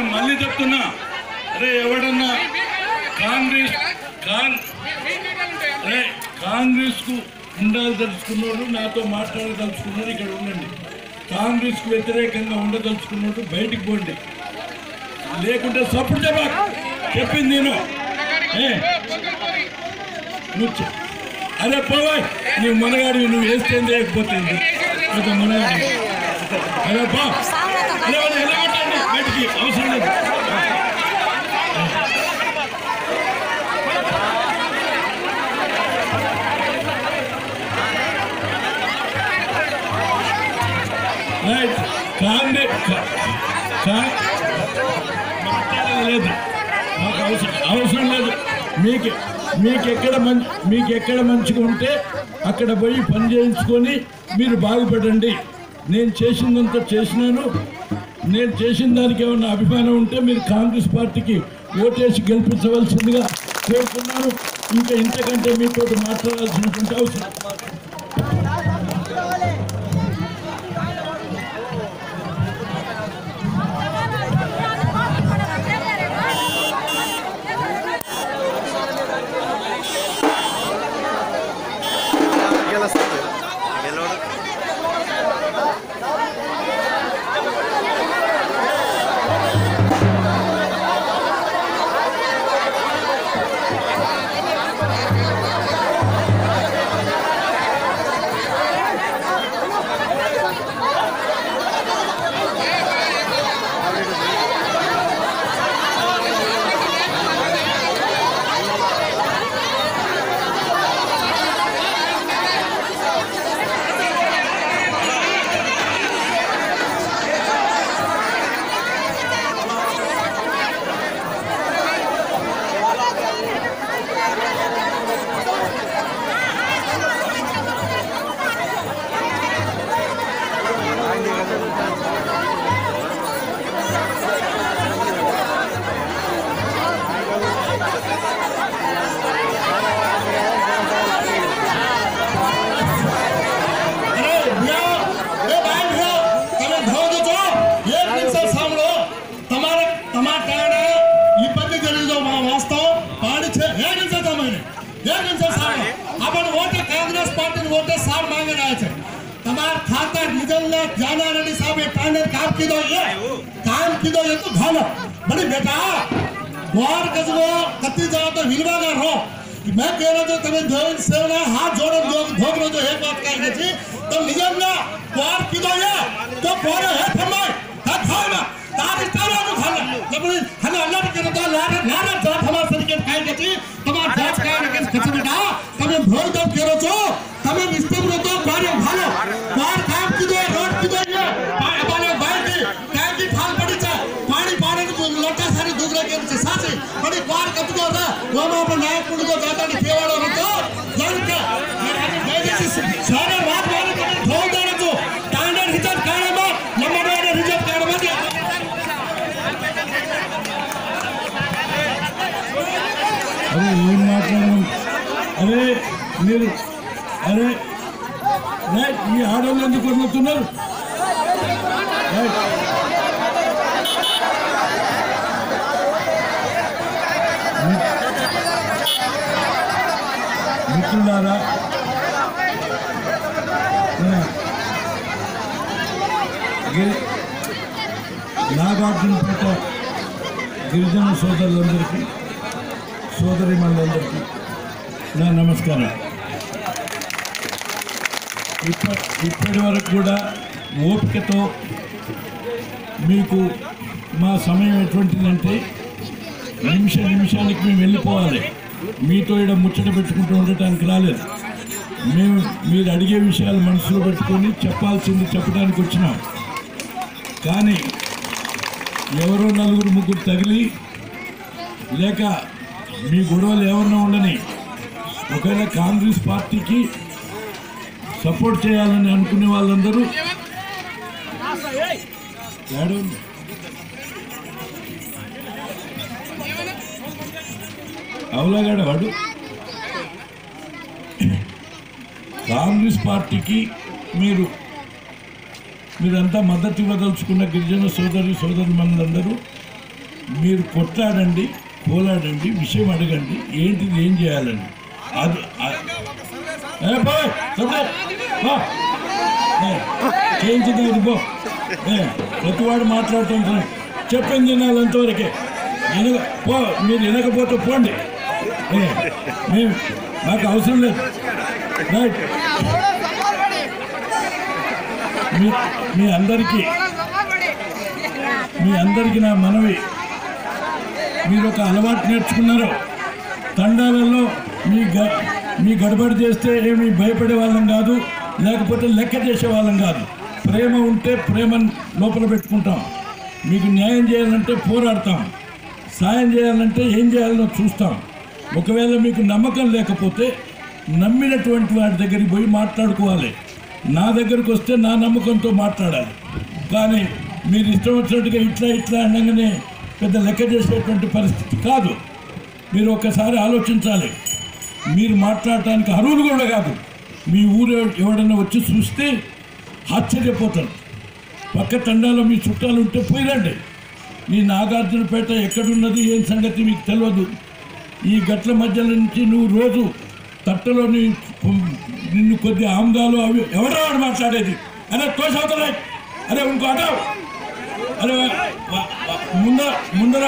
మళ్ళీ చెప్తున్నా అరే ఎవడన్నా కాంగ్రెస్ కాన్ అరే కాంగ్రెస్ కు ఉండాలదలుచుకున్నాడు నాతో మాట్లాడదలుచుకున్నాడు ఇక్కడ ఉండండి కాంగ్రెస్ కు వ్యతిరేకంగా ఉండదలుచుకున్నాడు బయటికి పోండి లేకుంటే సపోర్ట్ చెప్పా చెప్పింది నేను ఏ నువ్వు చె- అరే పోవాయ్ నువ్వు మనగాడి నువ్వు వేస్తే లేకపోతుంది కొంచెం మనగాడి అరే పో అరే వాళ్ళు వెళ్ళగొట్టండి బయటికి అవసరం లేదు రైట్ కాంగ్రెస్ కా- కా- మాట్లాడేది లేదు మాకు అవసరం అవసరం లేదు మీకు మీకు ఎక్కడ మంచి మీకు ఎక్కడ మంచిగా ఉంటే అక్కడ పోయి పని చేయించుకొని మీరు బాగుపడండి నేను చేసిందంతా చేసినాను నేను చేసిన దానికి ఏమన్నా అభిమానం ఉంటే మీరు కాంగ్రెస్ పార్టీకి ఓటేసి గెలిపించవలసిందిగా కోరుతున్నాను ఇంకా ఇంతకంటే మీతో మాట్లాడాల్సినటువంటి అవసరం గెలుస్తుంది గెలవడం અરે ભૈયા, એ ભાઈ ભૈયા, તમે ભાવ દેજો. એક નિમિષ સાંભળો. તમારે તમારા કારણે ఇబ్బంది జరిగిందో మా వాస్తవం పాడి છે એક નિમિષ સાંભળીને. એક નિમિષ સાંભળો. આપણે વોટે કાંગ્રેસ પાર્ટીને વોટે સાર માંગી રહ્યા છે તમારા ખાતા નિધનને જાનારેડ્ડી સાહેબે ટાંડે કામ કીધો એ કામ કીધો એ તો ભાલો બડી બેટા વાર કજવો કતી જાવ તો વિલવાગા રહો મેં કહેલો છો તમે ધોઈન સેવના હાથ જોડે ભોગનો જો એક વાત કહી નથી તો નિયમના વાર કીધો એ તો પોરે હે ફરમાય હા ખાવા તાર તારા નું ખાલા લબડી હને અલ્લાહ કે તો લારે લારે જાત હમાર સરીકે ખાઈ ગઈ તમાર જાત કાય કે ખચ બેટા તમે ભોગ દો કેરો છો તમે નિસ્તમ તો પારે ભાલો વાર કામ કીધો રોડ કીધો એ પાડે બાઈક કાય કી થાલ પડી છે પાણી પાડે લોટા સારી દુગરા કે છે સાચી બડી વાર કતકો હતા ગોમા પર નાયક કુડકો જાતા ને કેવાડો નતો જણક સારા વાત મારે તમે ભોગ દો છો તાંડર હિજત કાળામાં લંબાડવાને હિજત કાળામાં అరే ఏం మాట్లాడడం అరే మీరు అరే రైట్ ఈ ఆడవాళ్ళు ఎందుకు వదులుతున్నారు రైట్ మిత్రులారా మన గిరి నాగార్జునపేట గిరిజన సోదరులందరికీ సోదరి మనందరికీ నా నమస్కారం ఇప్ప ఇప్పటి వరకు కూడా ఓపికతో మీకు మా సమయం ఎటువంటిదంటే నిమిష నిమిషానికి మేము వెళ్ళిపోవాలి మీతో ఇక్కడ ముచ్చట పెట్టుకుంటూ ఉండటానికి రాలేదు మేము మీరు అడిగే విషయాలు మనసులో పెట్టుకొని చెప్పాల్సింది చెప్పడానికి వచ్చినాం కానీ ఎవరో నలుగురు ముగ్గురు తగిలి లేక మీ గొడవలు ఏమన్నా ఉండని ఒకవేళ కాంగ్రెస్ పార్టీకి సపోర్ట్ చేయాలని అనుకునే వాళ్ళందరూ ఏడు ఉంది? అవులాగాడ వాడు కాంగ్రెస్ పార్టీకి మీరు మీరంతా మద్దతు ఇవ్వదలుచుకున్న గిరిజన సోదరి సోదరి మనందరూ మీరు కొట్లాడండి కోలాడండి విషయం అడగండి ఏంటిది ఏం చేయాలని అది అ- ఏ, పో, తమ్ముడు, పో. ఏ, చేయించింది ఇది పో ఏ, ప్రతివాడు మాట్లాడుతుంటారు చెప్పింది నాది అంతవరకే వినక పో మీరు వినకపోతే పోండి ఏ, మేము మాకు అవసరం లేదు రైట్ మీ మీ అందరికీ మీ అందరికీ నా మనవి మీరు ఒక అలవాటు నేర్చుకున్నారు తండాలలో మీ గ మీ గడబడి చేస్తే ఏమి భయపడే వాళ్ళం కాదు లేకపోతే లెక్క చేసే వాళ్ళం కాదు ప్రేమ ఉంటే ప్రేమను లోపల పెట్టుకుంటాం మీకు న్యాయం చేయాలంటే పోరాడతాం సాయం చేయాలంటే ఏం చేయాలో చూస్తాం ఒకవేళ మీకు నమ్మకం లేకపోతే నమ్మినటువంటి వాడి దగ్గరికి పోయి మాట్లాడుకోవాలి నా దగ్గరకు వస్తే నా నమ్మకంతో మాట్లాడాలి కానీ మీరు ఇష్టం వచ్చినట్టుగా ఇట్లా ఇట్లా అనగానే పెద్ద లెక్క చేసేటువంటి పరిస్థితి కాదు మీరు ఒక్కసారి ఆలోచించాలి మీరు మాట్లాడటానికి అర్హులు కూడా కాదు మీ ఊరు ఎవడన్నా వచ్చి చూస్తే ఆశ్చర్యపోతారు పక్క తండాలో మీ చుట్టాలు ఉంటే పోయిరండి నీ నాగార్జునపేట ఎక్కడున్నది ఏం సంగతి మీకు తెలియదు ఈ గట్ల మధ్యలో నుంచి నువ్వు రోజు తట్టలోని నిన్ను కొద్ది ఆమ్దాలు అవి ఎవడో వాడు మాట్లాడేది అరే తోసవుతున్నాయి అరే ఇంకో అటో అరే వా- వా- వా- ముందర ముందర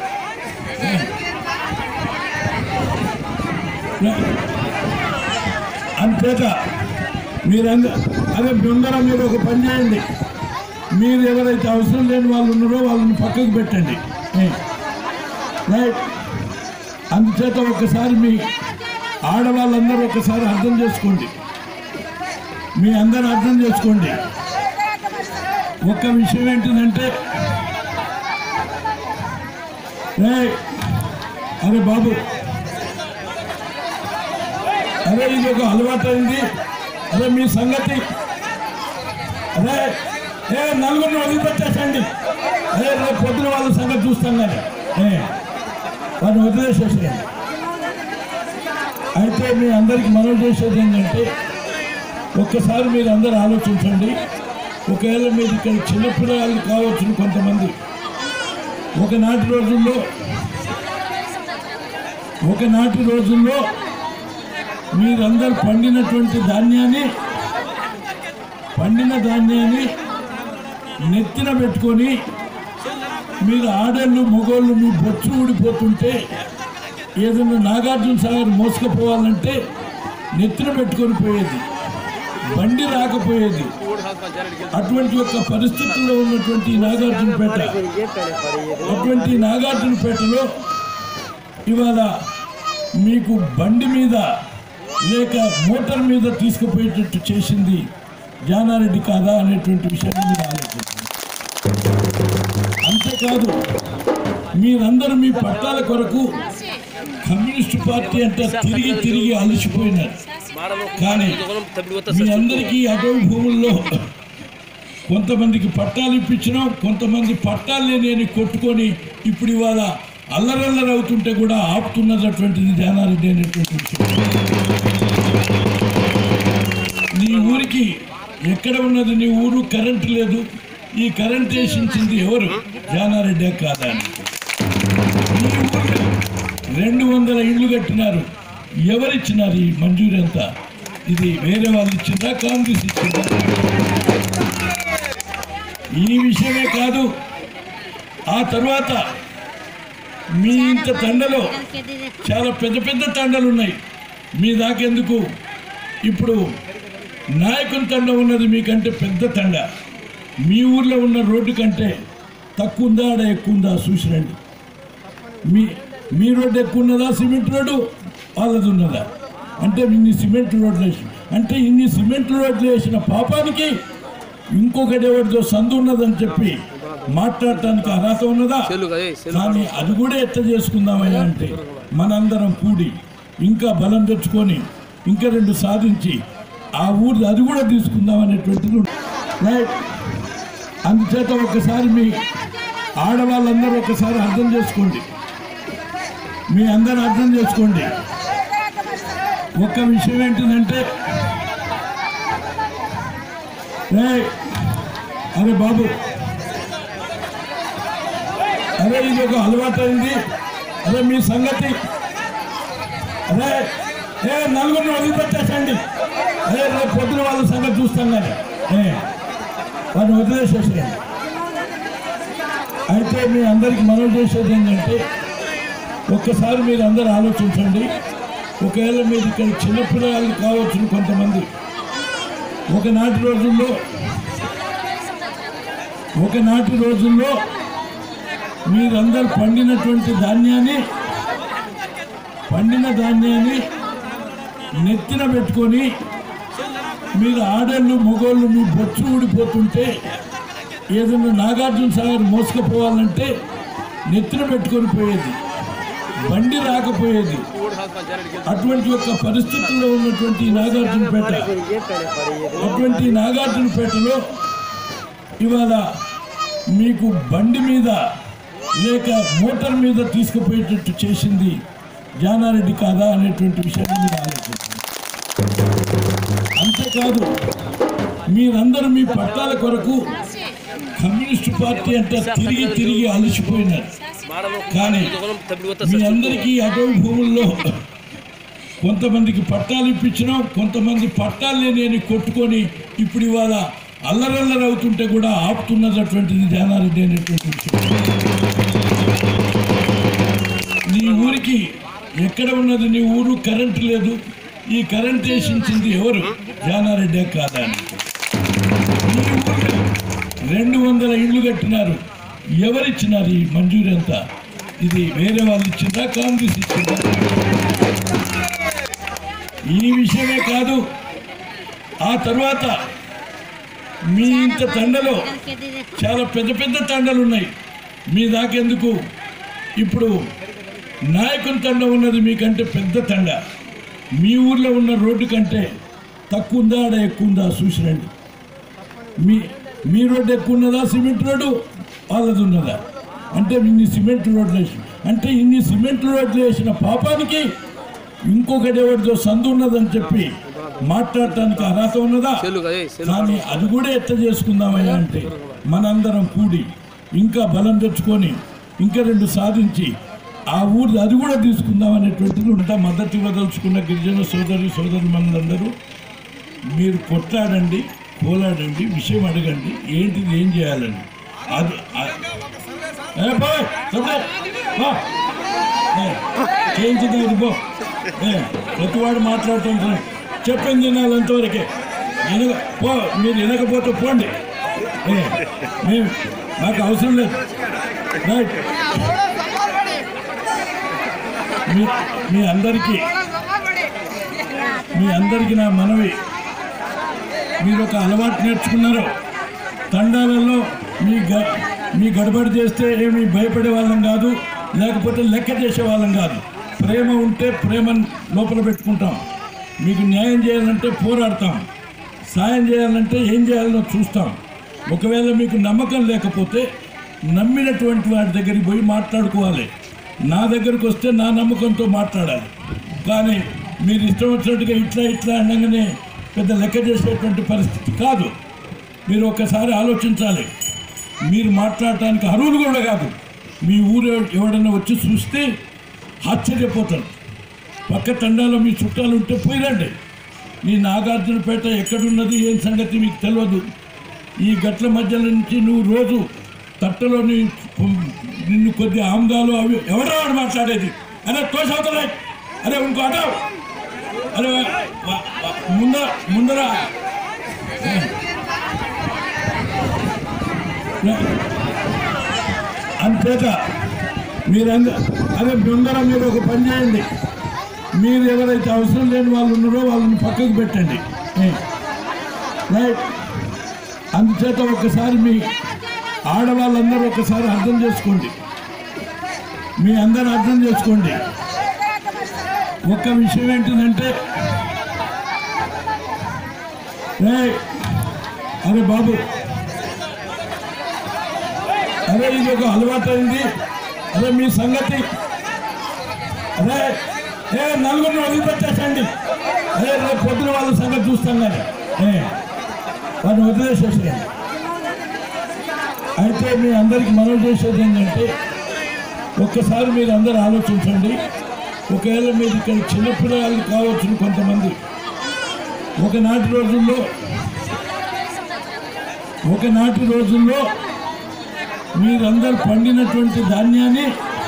అంతేత మీరందరూ అదే ముందర మీరు ఒక పని చేయండి మీరు ఎవరైతే అవసరం లేని వాళ్ళు ఉన్నారో వాళ్ళని పక్కకు పెట్టండి ఏ. రైట్ అందుచేత ఒకసారి మీ ఆడవాళ్ళందరూ ఒకసారి అర్థం చేసుకోండి మీ అందరూ అర్థం చేసుకోండి ఒక్క విషయం ఏంటిదంటే ఏయ్, అరే బాబు అరే ఇది ఒక అలవాటు అయింది అరే మీ సంగతి అరే ఏ నలుగురిని వదిలిపెట్టేసండి అరే రేపు పొద్దున వాళ్ళ సంగతి చూస్తాం కానీ ఏ వాడిని వదిలేసేసేయండి అయితే మీ అందరికి మనం చేసేది ఏంటంటే ఒక్కసారి మీరు అందరూ ఆలోచించండి ఒకవేళ మీరు ఇక్కడ చిన్నపిల్లలు కావచ్చు కొంతమంది ఒకనాటి రోజుల్లో ఒకనాటి రోజుల్లో మీరందరూ పండినటువంటి ధాన్యాన్ని పండిన ధాన్యాన్ని నెత్తిన పెట్టుకొని మీరు ఆడళ్ళు మొగోళ్ళు మీ బొచ్చు ఊడిపోతుంటే ఏదైనా నాగార్జున సాగర్ మోసుకుపోవాలంటే నెత్తిన పెట్టుకొని పోయేది బండి రాకపోయేది అటువంటి యొక్క పరిస్థితుల్లో ఉన్నటువంటి ఈ నాగార్జునపేట అటువంటి ఈ నాగార్జునపేటలో ఇవాళ మీకు బండి మీద లేక మోటార్ మీద తీసుకుపోయేటట్టు చేసింది జానారెడ్డి కాదా అనేటువంటి విషయాన్ని మీరు ఆలోచించండి అంతేకాదు మీరందరూ మీ పట్టాల కొరకు కమ్యూనిస్ట్ పార్టీ అంటే తిరిగి తిరిగి అలసిపోయినారు కానీ మీ అందరికీ అటవీ భూముల్లో కొంతమందికి పట్టాలు ఇప్పించినాం కొంతమంది పట్టాలు లేని అని కొట్టుకొని ఇప్పుడు ఇవాళ అల్లరల్లరి అవుతుంటే కూడా ఆపుతున్నటువంటిది జానారెడ్డి అనేటువంటి విషయం నీ ఊరికి ఎక్కడ ఉన్నది నీ ఊరు కరెంట్ లేదు ఈ కరెంట్ వేసించింది ఎవరు జానారెడ్డి కాదా అని ఈ ఊరికి రెండు వందల ఇళ్ళు కట్టినారు ఎవరిచ్చినారు ఈ మంజూరి అంతా ఇది వేరే వాళ్ళు ఇచ్చిందా కాంగ్రెస్ ఇచ్చిందా ఈ విషయమే కాదు ఆ తర్వాత మీ ఇంత తండలో చాలా పెద్ద పెద్ద తండలు ఉన్నాయి మీ దాకెందుకు ఇప్పుడు నాయకుని తండ ఉన్నది మీకంటే పెద్ద తండ మీ ఊర్లో ఉన్న రోడ్డు కంటే తక్కువ ఉందా ఆడ ఎక్కువ ఉందా చూసిరండి మీ మీ రోడ్డు ఎక్కువ ఉన్నదా సిమెంట్ రోడ్డు వాళ్ళది ఉన్నదా అంటే ఇన్ని సిమెంట్ రోడ్లు వేసి అంటే ఇన్ని సిమెంట్ రోడ్లు వేసిన పాపానికి ఇంకొకటి ఎవరిదో సందు ఉన్నదని చెప్పి మాట్లాడటానికి అర్హత ఉన్నదా కానీ అది కూడా ఎట్లా చేసుకుందామయ్యా అంటే మనందరం కూడి ఇంకా బలం తెచ్చుకొని ఇంకా రెండు సాధించి ఆ ఊరు అది కూడా తీసుకుందాం అనేటువంటిది ఉంది. రైట్ అందుచేత ఒకసారి మీ ఆడవాళ్ళందరూ ఒకసారి అర్థం చేసుకోండి మీ అందరూ అర్థం చేసుకోండి ఒక్క విషయం ఏంటిదంటే ఏయ్, అరే బాబు అదే ఇది ఒక అలవాటు అయింది అదే మీ సంగతి అదే ఏ నలుగురిని వదిలిపెట్టేసండి అదే రేపు పొద్దున వాళ్ళ సంగతి చూస్తాం కానీ ఏ వాడిని వదిలేసేసేయండి అయితే మీ అందరికి మనం చేసేది ఏంటంటే ఒక్కసారి మీరు అందరూ ఆలోచించండి ఒకవేళ మీరు ఇక్కడ చిన్నపిల్లలు కావచ్చు కొంతమంది ఒకనాటి రోజుల్లో ఒకనాటి రోజుల్లో మీరందరూ పండినటువంటి ధాన్యాన్ని పండిన ధాన్యాన్ని నెత్తిన పెట్టుకొని మీరు ఆడళ్ళు మొగోళ్ళు మీ బొచ్చు ఊడిపోతుంటే ఏదైనా నాగార్జున సాగర్ మోసుకుపోవాలంటే నెత్తిన పెట్టుకొని పోయేది బండి రాకపోయేది అటువంటి యొక్క పరిస్థితుల్లో ఉన్నటువంటి ఈ నాగార్జునపేట అటువంటి నాగార్జునపేటలో ఇవాళ మీకు బండి మీద లేక మోటార్ మీద తీసుకుపోయేటట్టు చేసింది జానారెడ్డి కాదా అనేటువంటి విషయాన్ని మీరు ఆలోచించండి అంతేకాదు మీరందరూ మీ పట్టాల కొరకు కమ్యూనిస్ట్ పార్టీ అంటే తిరిగి తిరిగి అలసిపోయినారు కానీ మీ అందరికీ అటవీ భూముల్లో కొంతమందికి పట్టాలు ఇప్పించినాం కొంతమంది పట్టాలు లేని అని కొట్టుకొని ఇప్పుడు ఇవాళ అల్లరల్లరి అవుతుంటే కూడా ఆపుతున్నటువంటిది జానారెడ్డి అనేటువంటి విషయం నీ ఊరికి ఎక్కడ ఉన్నది నీ ఊరు కరెంట్ లేదు ఈ కరెంట్ వేసించింది ఎవరు జానారెడ్డి కాదా అని ఈ ఊరిలో రెండు వందల ఇళ్ళు కట్టినారు ఎవరిచ్చినారు ఈ మంజూరు అంతా ఇది వేరే వాళ్ళు ఇచ్చిందా కాంగ్రెస్ ఇచ్చిందా ఈ విషయమే కాదు ఆ తర్వాత మీ ఇంత తండలో చాలా పెద్ద పెద్ద తండలు ఉన్నాయి మీ దాకెందుకు ఇప్పుడు నాయకుని తండ ఉన్నది మీకంటే పెద్ద తండ మీ ఊర్లో ఉన్న రోడ్డు కంటే తక్కువ ఉందా ఆడ ఎక్కువ ఉందా చూసిరండి మీ మీ రోడ్డు ఎక్కువ ఉన్నదా సిమెంట్ రోడ్డు వాళ్ళది ఉన్నదా అంటే ఇన్ని సిమెంట్ రోడ్లు వేసి అంటే ఇన్ని సిమెంట్ రోడ్లు వేసిన పాపానికి ఇంకొకటి ఎవరిదో సందు ఉన్నదని చెప్పి మాట్లాడటానికి అర్హత ఉన్నదా కానీ అది కూడా ఎట్లా చేసుకుందామని అంటే మనందరం కూడి ఇంకా బలం తెచ్చుకొని ఇంకా రెండు సాధించి ఆ ఊరు అది కూడా తీసుకుందాం అనేటువంటిది ఉంటా మద్దతు ఇవ్వదలుచుకున్న గిరిజన సోదరి సోదరి మనందరూ మీరు కొట్లాడండి కోలాడండి విషయం అడగండి ఏంటిది ఏం చేయాలని అది ఆ- ఏ పోయ్, తమ్ముడు, పో. ఏ, చేయించింది ఇది పో ఏ, ప్రతివాడు మాట్లాడుతుంటారు చెప్పింది వినాలి అంతవరకే వినక పో మీరు వినకపోతే పోండి ఏ, మేము నాకు అవసరం లేదు రైట్ మీ మీ అందరికీ మీ అందరికీ నా మనవి మీరు ఒక అలవాటు నేర్చుకున్నారు తండాలలో మీ గ మీ గడబడి చేస్తే ఏమి భయపడే వాళ్ళం కాదు లేకపోతే లెక్క చేసే వాళ్ళం కాదు ప్రేమ ఉంటే ప్రేమను లోపల పెట్టుకుంటాం మీకు న్యాయం చేయాలంటే పోరాడతాం సాయం చేయాలంటే ఏం చేయాలనో చూస్తాం ఒకవేళ మీకు నమ్మకం లేకపోతే నమ్మినటువంటి వాడి దగ్గరికి పోయి మాట్లాడుకోవాలి నా దగ్గరకు వస్తే నా నమ్మకంతో మాట్లాడాలి కానీ మీరు ఇష్టం వచ్చినట్టుగా ఇట్లా ఇట్లా అనగానే పెద్ద లెక్క చేసేటువంటి పరిస్థితి కాదు మీరు ఒక్కసారి ఆలోచించాలి మీరు మాట్లాడటానికి అర్హులు కూడా కాదు మీ ఊరు ఎవడన్నా వచ్చి చూస్తే ఆశ్చర్యపోతారు పక్క తండాలో మీ చుట్టాలు ఉంటే పోయిరండి మీ నాగార్జునపేట ఎక్కడున్నది ఏం సంగతి మీకు తెలియదు ఈ గట్ల మధ్యలో నుంచి నువ్వు రోజు తట్టలో నీ- నిన్ను కొద్ది ఆమ్దాలు అవి ఎవడో వాడు మాట్లాడేది అరే తోసవుతున్నాయి అరే ఇంకో అటో అరే వా- వా- వా- ముందర ముందర అంతేత మీరందరూ అదే ముందర మీరు ఒక పని చేయండి మీరు ఎవరైతే అవసరం లేని వాళ్ళు ఉన్నారో వాళ్ళని పక్కకు పెట్టండి ఏ. రైట్ అందుచేత ఒకసారి మీ ఆడవాళ్ళందరూ ఒకసారి అర్థం చేసుకోండి మీ అందరూ అర్థం చేసుకోండి ఒక్క విషయం ఏంటిదంటే ఏయ్, అరే బాబు అరే ఇది ఒక అలవాటు అయింది అదే మీ సంగతి అదే ఏ నలుగురిని వదిలిపెట్టేసండి అదే రేపు పొద్దున వాళ్ళ సంగతి చూస్తాం కానీ ఏ వాడిని వదిలేసేసేయండి అయితే మీ అందరికి మనం చేసేది ఏంటంటే ఒక్కసారి మీరు అందరూ ఆలోచించండి ఒకవేళ మీరు ఇక్కడ చిన్నపిల్లలు కావచ్చు కొంతమంది ఒకనాటి రోజుల్లో ఒకనాటి రోజుల్లో మీరందరూ పండినటువంటి ధాన్యాన్ని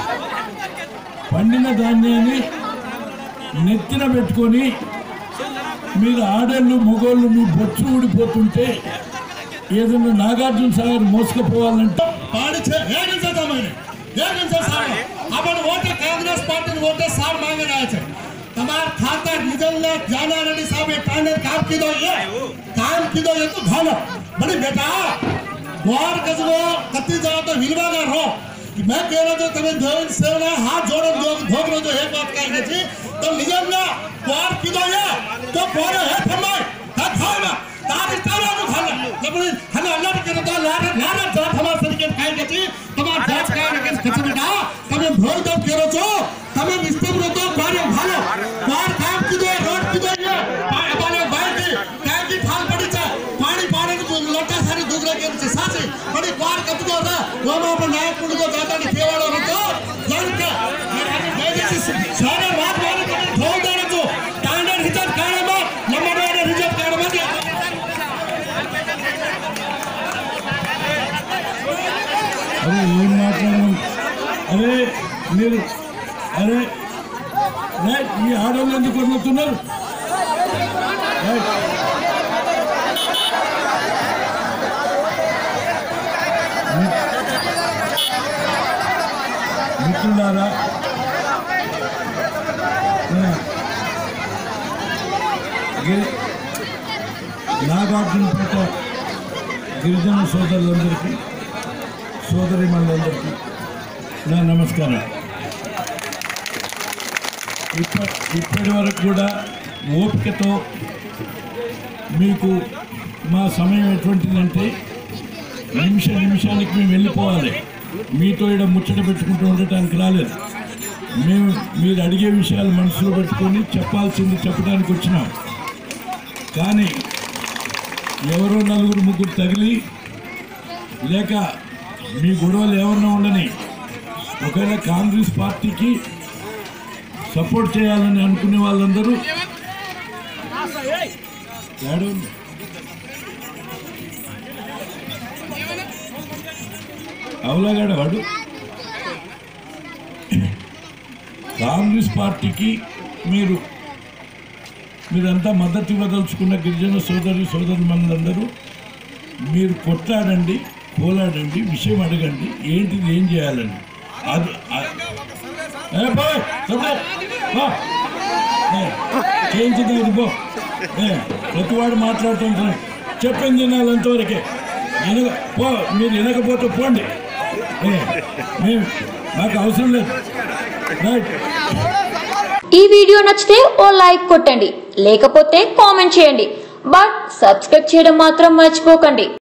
పండిన ధాన్యాన్ని నెత్తిన పెట్టుకొని మీరు ఆడళ్ళు మొగోళ్ళు మీ బొచ్చు ఊడిపోతుంటే ఏదైనా నాగార్జున సాగర్ మోసుకుపోవాలంటే पानी छे एक इंच था मैंने एक इंच सार अपन वोटे कांग्रेस पार्टी ने वोटे सार मांगे रहे थे તમાર ખાતર નિજલને જાના રેડી સાહેબ ટાંડર કામ કીધો એ કામ કીધો એ તો ઘાલો બડી બેટા ગોર કજવો કતી જાવ તો વિલવાના રહો मैं कह रहा तो તમે દેવન સેવના હાથ જોડો ધોગરો જો એક વાત કહી છે તો નિજલને ગોર કીધો એ તો ગોર હે ફરમાય તા ખાવના તારી તારા નું ખાના લબડી હને અલ્લાહ કે તો લારે લારે જાત હમાર સરીકે કાઈ ગઈ તમાર જાત કાઈ કે કચે બેટા તમે ભોય દો કેરો છો તમે વિસ્તમ રો તો કાર્ય ભાલો બાર કામ કીધો રોડ કીધો એ અમારે બાઈકી કાંકી ઠાલ પડી છે પાણી પાણી લોટા સારી દુગરા કે છે સાચી પડી કાર કતકો રા ઓમાં પર નાયક પુડકો જાતાની કેવાડો રતો જાણ કે સારે વાત મારી તમે ઠોલ દેણો છો ટાંડર હિજત કાળામાં લંબાડવાને હિજત કાળામાં అరే ఏం మాట్లాడము అరే మీరు అరే రైట్ ఈ ఆడవాళ్ళు ఎందుకు వదులుతున్నారు రైట్. మి- మిత్రులారా ఆ, గిరి నాగార్జునపేట గిరిజన సోదరులందరికీ సోదరి మనందరికీ నా నమస్కారం ఇప్పటి ఇప్పటి వరకు కూడా ఓపికతో మీకు మా సమయం ఎటువంటిదంటే నిమిష నిమిషానికి మేము వెళ్ళిపోవాలి మీతో ఇక్కడ ముచ్చట పెట్టుకుంటూ ఉండటానికి రాలేదు మేము మీరు అడిగే విషయాలు మనసులో పెట్టుకొని చెప్పాల్సింది చెప్పడానికి వచ్చినాం కానీ ఎవరో నలుగురు ముగ్గురు తగిలి లేక మీ గొడవలు ఎవరన్నా ఉండని ఒకవేళ కాంగ్రెస్ పార్టీకి సపోర్ట్ చేయాలని అనుకునే వాళ్ళందరూ ఏడు ఉంది? అవలాగాడు వాడు కాంగ్రెస్ పార్టీకి మీరు మీరంతా మద్దతు ఇవ్వదలుచుకున్న గిరిజన సోదరి సోదరు మనందరూ మీరు కొట్లాడండి పోలాడండి విషయం అడగండి ఏంటిది ఏం చేయాలని అది అ- ఏ బాయ్, తమ్ముడు, బా. ఏ, చేయించింది ఇది పో ఏ, ప్రతివాడు మాట్లాడుతుంటారు చెప్పింది తినాలి అంతవరకే వినక పో మీరు వినకపోతే పోండి ఏ, మేము మాకు అవసరం లేదు రైట్ ఈ వీడియో నచ్చితే ఓ లైక్ కొట్టండి లేకపోతే కామెంట్ చేయండి బట్ సబ్స్క్రైబ్ చేయడం మాత్రం మర్చిపోకండి